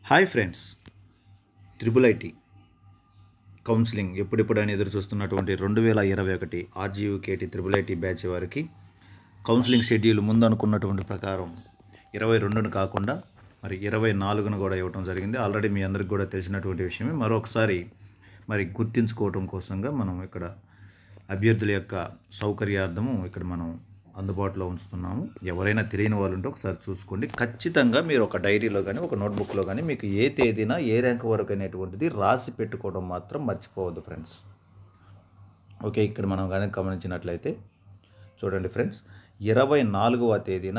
hi friends triple IT counselling ఎప్పుడెప్పుడని ఎదురు చూస్తున్నటువంటి రెండు వేల ఇరవై ఒకటి ఆర్జీయూకేటి త్రిబుల్ ఐటీ బ్యాచ్ వారికి కౌన్సిలింగ్ షెడ్యూల్ ముందు అనుకున్నటువంటి ప్రకారం ఇరవై రెండును కాకుండా మరి ఇరవై నాలుగును కూడా ఇవ్వడం జరిగింది ఆల్రెడీ మీ అందరికి కూడా తెలిసినటువంటి విషయమే మరొకసారి మరి గుర్తించుకోవటం కోసంగా మనం ఇక్కడ అభ్యర్థుల యొక్క సౌకర్యార్థము ఇక్కడ మనం అందుబాటులో ఉంచుతున్నాము ఎవరైనా తెలియని వాళ్ళు ఉంటే ఒకసారి చూసుకోండి ఖచ్చితంగా మీరు ఒక డైరీలో కానీ ఒక నోట్బుక్లో కానీ మీకు ఏ తేదీన ఏ ర్యాంక్ వరకు అనేటువంటిది రాసి పెట్టుకోవడం మాత్రం మర్చిపోవద్దు ఫ్రెండ్స్ ఓకే ఇక్కడ మనం కానీ గమనించినట్లయితే చూడండి ఫ్రెండ్స్ ఇరవై నాలుగవ తేదీన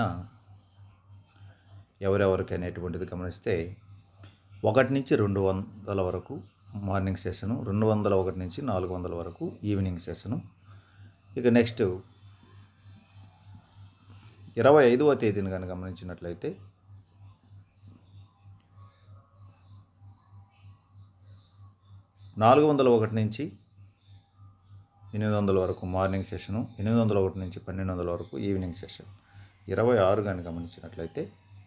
ఎవరెవరికి అనేటువంటిది గమనిస్తే ఒకటి నుంచి రెండు వందల వరకు మార్నింగ్ సెషను రెండు వందల ఒకటి నుంచి నాలుగు వందల వరకు ఈవినింగ్ సెషను ఇక నెక్స్ట్ ఇరవై ఐదవ తేదీని కనుక గమనించినట్లయితే నాలుగు వందల ఒకటి నుంచి ఎనిమిది వందల వరకు మార్నింగ్ సెషను ఎనిమిది వందల ఒకటి నుంచి పన్నెండు వందల వరకు ఈవినింగ్ సెషన్ ఇరవై ఆరు కానీ గమనించినట్లయితే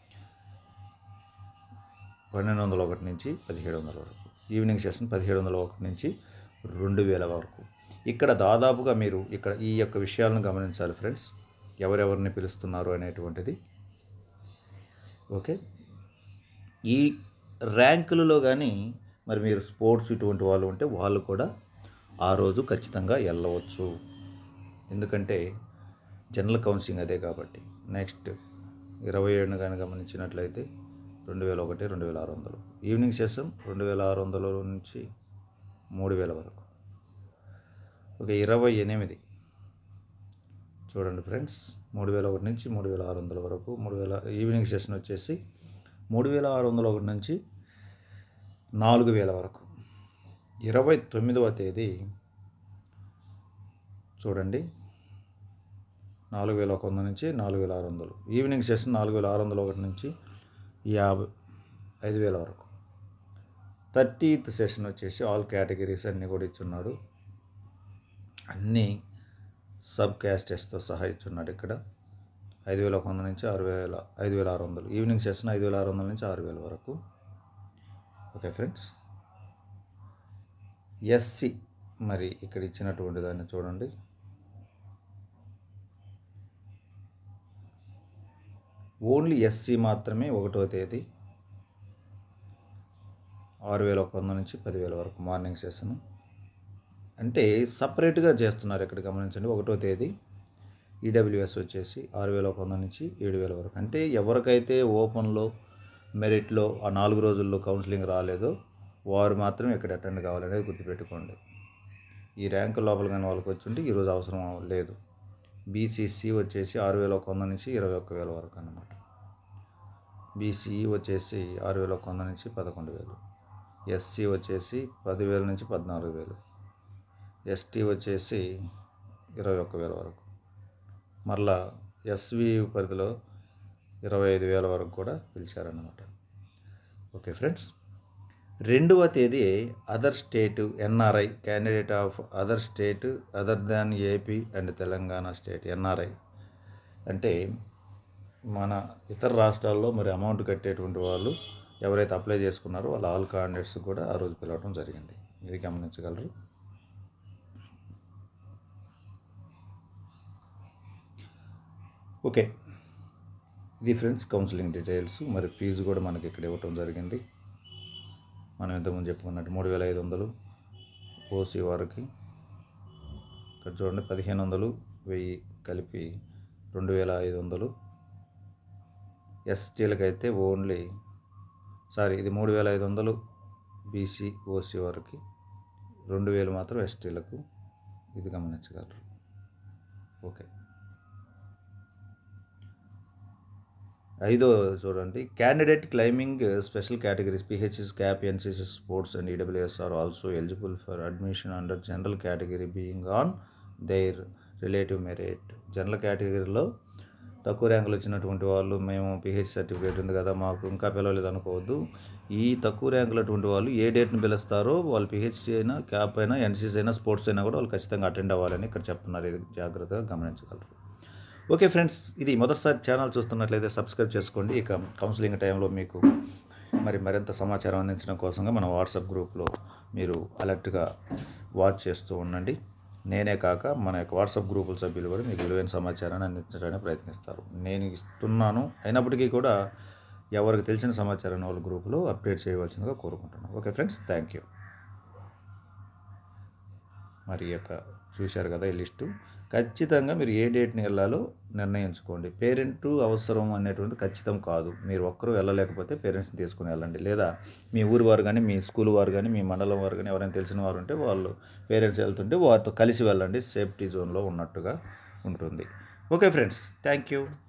పన్నెండు వందల ఒకటి నుంచి పదిహేడు వందల వరకు ఈవినింగ్ సెషన్ పదిహేడు వందల ఒకటి నుంచి రెండు వేల వరకు ఇక్కడ దాదాపుగా మీరు ఇక్కడ ఈ యొక్క విషయాలను గమనించాలి ఫ్రెండ్స్ ఎవరెవరిని పిలుస్తున్నారు అనేటువంటిది ఓకే ఈ ర్యాంకులలో కానీ మరి మీరు స్పోర్ట్స్ ఇటువంటి వాళ్ళు ఉంటే వాళ్ళు కూడా ఆ రోజు ఖచ్చితంగా వెళ్ళవచ్చు ఎందుకంటే జనరల్ కౌన్సిలింగ్ అదే కాబట్టి నెక్స్ట్ ఇరవై ఏడును కానీ గమనించినట్లయితే రెండు వేల ఒకటి రెండు వేల ఆరు వందలు ఈవినింగ్ సెషన్ రెండు వేల ఆరు వందల నుంచి మూడు వేల వరకు ఒక ఇరవై ఎనిమిది చూడండి ఫ్రెండ్స్ మూడు వేల ఒకటి నుంచి మూడు వేల ఆరు వందల వరకు మూడు వేల ఈవినింగ్ సెషన్ వచ్చేసి మూడు వేల ఆరు వందల ఒకటి నుంచి నాలుగు వేల వరకు ఇరవై తొమ్మిదవ తేదీ చూడండి నాలుగు వేల ఒక వంద నుంచి నాలుగు వేల ఆరు వందలు ఈవినింగ్ సెషన్ నాలుగు వేల ఆరు వందల ఒకటి నుంచి యాభై ఐదు వేల వరకు థర్టీత్ సెషన్ వచ్చేసి ఆల్ కేటగిరీస్ అన్నీ కూడా ఇచ్చున్నాడు అన్నీ సబ్ క్యాస్టెస్తో సహా ఇచ్చున్నాడు ఇక్కడ ఐదు వేల ఒక వంద నుంచి ఆరు వేల ఐదు వేల ఆరు వందలు ఈవినింగ్ సెషన్ ఐదు వేల ఆరు వందల నుంచి ఆరు వేల వరకు ఓకే ఫ్రెండ్స్ ఎస్సి మరి ఇక్కడ ఇచ్చినటువంటి దాన్ని చూడండి ఓన్లీ ఎస్సి మాత్రమే ఒకటో తేదీ ఆరు వేల ఒక వంద నుంచి పదివేల వరకు మార్నింగ్ సెషన్ అంటే సపరేట్గా చేస్తున్నారు ఇక్కడ గమనించండి ఒకటో తేదీ ఈడబ్ల్యూఎస్ వచ్చేసి ఆరు వేల ఒక వంద నుంచి ఏడు వేల వరకు అంటే ఎవరికైతే ఓపెన్లో మెరిట్లో ఆ నాలుగు రోజుల్లో కౌన్సిలింగ్ రాలేదో వారు మాత్రం ఇక్కడ అటెండ్ కావాలనేది గుర్తుపెట్టుకోండి ఈ ర్యాంకు లోపల కానీ వాళ్ళకి వచ్చి ఈరోజు అవసరం లేదు బీసీసీ వచ్చేసి ఆరు వేల ఒక వంద నుంచి ఇరవై ఒక్క వేల వరకు అన్నమాట బీసీఈ వచ్చేసి ఆరు వేల ఒక వంద నుంచి పదకొండు వేలు ఎస్సీ వచ్చేసి పదివేల నుంచి పద్నాలుగు వేలు ఎస్టీ వచ్చేసి ఇరవై ఒక్క వేల వరకు మరలా ఎస్వి పరిధిలో ఇరవై ఐదు వేల వరకు కూడా పిలిచారన్నమాట ఓకే ఫ్రెండ్స్ రెండవ తేదీ other state NRI candidate of other state other than AP and Telangana state NRI అంటే మన ఇతర రాష్ట్రాల్లో మరి అమౌంట్ కట్టేటువంటి వాళ్ళు ఎవరైతే అప్లై చేసుకున్నారో వాళ్ళ ఆల్ క్యాండిడేట్స్ కూడా ఆ రోజు పిలవడం జరిగింది ఇది గమనించగలరు ఓకే ఇది ఫ్రెండ్స్ కౌన్సిలింగ్ డీటెయిల్స్ మరి ఫీజు కూడా మనకి ఇక్కడ ఇవ్వటం జరిగింది మనం ఇంతకుముందు చెప్పుకున్నట్టు మూడు వేల ఐదు వందలు ఓసీ వారికి ఇక్కడ చూడండి పదిహేను వందలు వెయ్యి కలిపి రెండు వేల ఐదు వందలు ఎస్టీలకు అయితే ఓన్లీ సారీ ఇది మూడు వేల ఐదు వందలు బీసీ ఓసీ వారికి రెండు వేలు మాత్రం ఎస్టీలకు ఇది గమనించగలరు ఓకే ఐదో చూడండి candidate claiming special categories PHS CAP NCC sports and EWS are also eligible for admission under general category being on their relative merit general కేటగిరీలో తక్కువ ర్యాంకులు వచ్చినటువంటి వాళ్ళు మేము పిహెచ్ సర్టిఫికేట్ ఉంది కదా మాకు ఇంకా పిలవలేదు అనుకోవద్దు ఈ తక్కువ ర్యాంకులు అటువంటి వాళ్ళు ఏ డేట్ని పిలుస్తారో వాళ్ళు పిహెచ్సి అయినా క్యాప్ అయినా ఎన్సీసీ అయినా స్పోర్ట్స్ అయినా కూడా వాళ్ళు ఖచ్చితంగా అటెండ్ అవ్వాలని ఇక్కడ చెప్తున్నారు ఇది జాగ్రత్తగా గమనించగలరు ఓకే ఫ్రెండ్స్ ఇది మొదటిసారి ఛానల్ చూస్తున్నట్లయితే సబ్స్క్రైబ్ చేసుకోండి ఇక కౌన్సిలింగ్ టైంలో మీకు మరి మరింత సమాచారం అందించడం కోసంగా మన వాట్సాప్ గ్రూప్లో మీరు అలర్ట్గా వాచ్ చేస్తూ ఉండండి నేనే కాక మన యొక్క వాట్సాప్ గ్రూపుల సభ్యులు కూడా మీకు విలువైన సమాచారాన్ని అందించడానికి ప్రయత్నిస్తారు నేను ఇస్తున్నాను అయినప్పటికీ కూడా ఎవరికి తెలిసిన సమాచారాన్ని వాళ్ళ గ్రూపులో అప్డేట్ చేయవలసిందిగా కోరుకుంటున్నాను ఓకే ఫ్రెండ్స్ థ్యాంక్ యూ మరి ఈ యొక్క చూశారు కదా ఈ లిస్టు ఖచ్చితంగా మీరు ఏ డేట్ని వెళ్ళాలో నిర్ణయించుకోండి పేరెంట్ అవసరం అనేటువంటిది ఖచ్చితం కాదు మీరు ఒక్కరూ వెళ్ళలేకపోతే పేరెంట్స్ని తీసుకుని వెళ్ళండి లేదా మీ ఊరి వారు కానీ మీ స్కూల్ వారు కానీ మీ మండలం వారు కానీ ఎవరైనా తెలిసిన వారు ఉంటే వాళ్ళు పేరెంట్స్ వెళ్తుంటే వారితో కలిసి వెళ్ళండి సేఫ్టీ జోన్లో ఉన్నట్టుగా ఉంటుంది ఓకే ఫ్రెండ్స్ థ్యాంక్ యూ